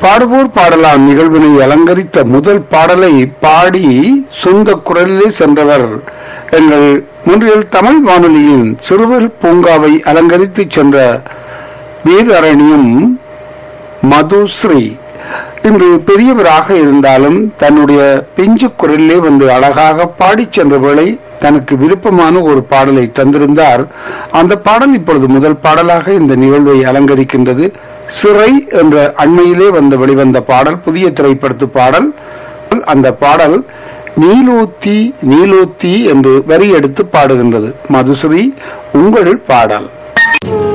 பாடுவோர் பாடலாம் நிகழ்வினை அலங்கரித்த முதல் பாடலை பாடி சொந்த குரலிலே சென்றவர் எங்கள் முன்றில் தமிழ் வானொலியின் சிறுவர் பூங்காவை அலங்கரித்து சென்ற வேதரணியும் மதுஸ்ரீ இன்று பெரியவராக இருந்தாலும் தன்னுடைய பிஞ்சு குரலிலே வந்து அழகாக பாடிச் சென்ற வேளை தனக்கு விருப்பமான ஒரு பாடலை தந்திருந்தார் அந்த பாடல் இப்பொழுது முதல் பாடலாக இந்த நிகழ்வை அலங்கரிக்கின்றது சிறை என்ற அண்மையிலே வந்து வெளிவந்த பாடல் புதிய திரைப்படத்து பாடல் அந்த பாடல் நீலோத்தி நீலோத்தி என்று வரி எடுத்து பாடுகின்றது மதுஸ்ரீ உங்கள் பாடல்